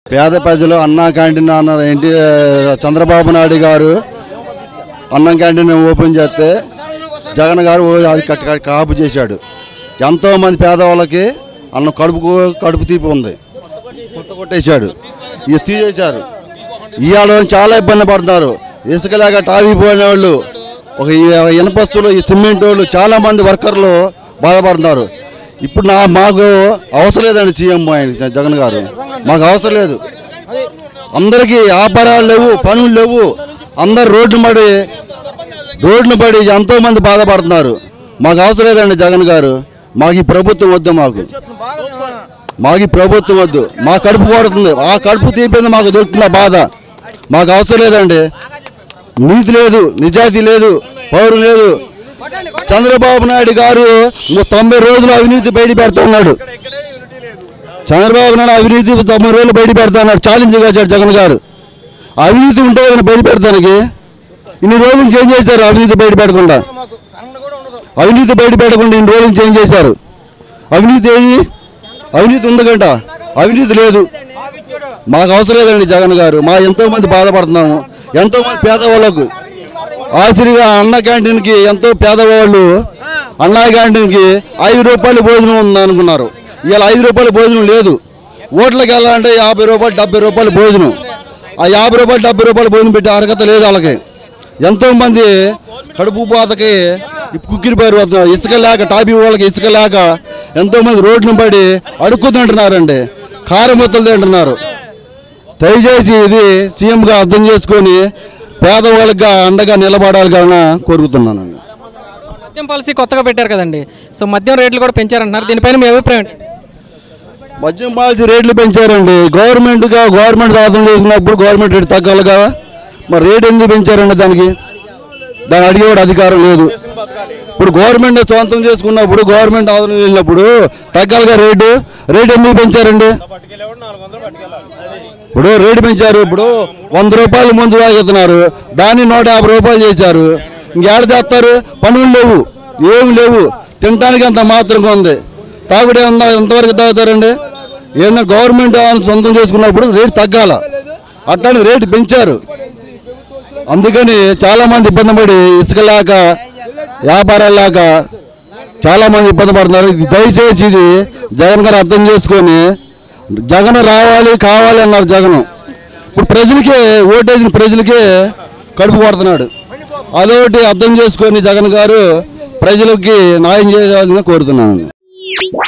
పేద ప్రజలు అన్నా క్యాంటీన్ అన్న ఏంటి చంద్రబాబు నాయుడు గారు అన్నం క్యాంటీన్ ఓపెన్ చేస్తే జగన్ గారు ఓ అది కట్ కట్ కాపు చేశాడు ఎంతో మంది పేదవాళ్ళకి అన్నం కడుపు కడుపు తీపి ఉంది కొత్త కొట్టేశాడు ఇక తీసేశారు ఇవాళ చాలా ఇబ్బంది పడుతున్నారు ఇసుక లేక టావీ పోయిన వాళ్ళు ఒక ఈ- ఇనపస్తులు ఈ సిమెంట్ వాళ్ళు చాలా మంది వర్కర్లు బాధపడుతున్నారు ఇప్పుడు నా మాకు అవసరం లేదండి సీఎం ఆయన జగన్ గారు మాకు అవసరం లేదు అందరికీ వ్యాపారాలు లేవు పనులు లేవు అందరు రోడ్డు పడి రోడ్డును పడి ఎంతో మంది బాధపడుతున్నారు మాకు అవసరం లేదండి జగన్ గారు మాకు ఈ ప్రభుత్వం వద్దు మాకు మాకు ఈ ప్రభుత్వం వద్దు మా కడుపు కొడుతుంది ఆ కడుపు తీపింది మాకు దొరుకుతున్న బాధ మాకు అవసరం లేదండి నీతి లేదు నిజాయితీ లేదు పౌరు లేదు చంద్రబాబు నాయుడు గారు ఇంకో తొంభై రోజులు అవినీతి బయట పెడుతున్నాడు చంద్రబాబు నాయుడు అవినీతి తొంభై రోజులు బయట పెడుతున్నాడు ఛాలెంజ్ చేశాడు జగన్ గారు అవినీతి ఉంటే కదా బయట పెడతానికి ఇన్ని రోజులు చేంజ్ చేశారు అవినీతి బయట పెట్టకుండా అవినీతి బయట పెట్టకుండా ఇన్ని రోజులు చేంజ్ చేశారు అవినీతి ఏది అవినీతి ఉందకంట అవినీతి లేదు మాకు అవసరం లేదండి జగన్ గారు మా ఎంతో మంది బాధపడుతున్నాము ఎంతో మంది పేదవాళ్ళకు ఆశ్చర్యగా అన్న క్యాంటీన్కి ఎంతో పేదవాళ్ళు అన్న క్యాంటీన్కి ఐదు రూపాయలు భోజనం ఉంది అనుకున్నారు ఇవాళ ఐదు రూపాయల భోజనం లేదు ఓట్లకి వెళ్ళాలంటే యాభై రూపాయలు డెబ్బై రూపాయలు భోజనం ఆ యాభై రూపాయలు డెబ్బై రూపాయలు భోజనం పెట్టే అర్హత లేదు వాళ్ళకి ఎంతో మంది కడుపు బాధకి కుక్కిరిపోయారు వస్తున్నారు. ఇసుక లేక టాపీ వాళ్ళకి ఇసుక లేక ఎంతో మంది రోడ్లను పడి అడుక్కు తింటున్నారండి కారమూతలు తింటున్నారు దయచేసి ఇది సీఎంగా అర్థం చేసుకొని పేదవాళ్ళకి అండగా నిలబడాలి కానీ కోరుకుతున్నానండి మద్యం పాలసీ కొత్తగా పెట్టారు కదండి సో మద్యం రేట్లు కూడా పెంచారంటున్నారు దీనిపైన మీ అభిప్రాయం ఏంటి మద్యం పాలసీ రేట్లు పెంచారండి గవర్నమెంట్గా గవర్నమెంట్ సాధన చేసినప్పుడు గవర్నమెంట్ రేటు తగ్గాలి కదా మరి రేట్ ఎందుకు పెంచారండి దానికి దాన్ని అడిగేవాడు అధికారం లేదు ఇప్పుడు గవర్నమెంట్ సొంతం చేసుకున్నప్పుడు గవర్నమెంట్ ఆధునం వెళ్ళినప్పుడు తగ్గాలిగా రేటు రేట్ ఎందుకు పెంచారండి ఇప్పుడు రేటు పెంచారు ఇప్పుడు వంద రూపాయలు ముందు తాగుతున్నారు దాన్ని నూట యాభై రూపాయలు చేశారు ఇంకేడ తెస్తారు పనులు లేవు ఏమి లేవు తినడానికి అంత మాత్రంగా ఉంది తాగుడే ఉందా ఎంతవరకు తాగుతారండి ఏదైనా గవర్నమెంట్ సొంతం చేసుకున్నప్పుడు రేటు తగ్గాల అట్లానే రేటు పెంచారు అందుకని చాలా మంది ఇబ్బంది పడి ఇసుక లేక వ్యాపారాలు లేక చాలా మంది ఇబ్బంది పడుతున్నారు ఇది దయచేసి ఇది జగన్ గారు అర్థం చేసుకొని జగన్ రావాలి కావాలి అన్నారు జగన్ ఇప్పుడు ప్రజలకే ఓటేసిన ప్రజలకే కడుపు కొడుతున్నాడు అదొకటి అర్థం చేసుకొని జగన్ గారు ప్రజలకి న్యాయం చేయాలని కోరుతున్నాను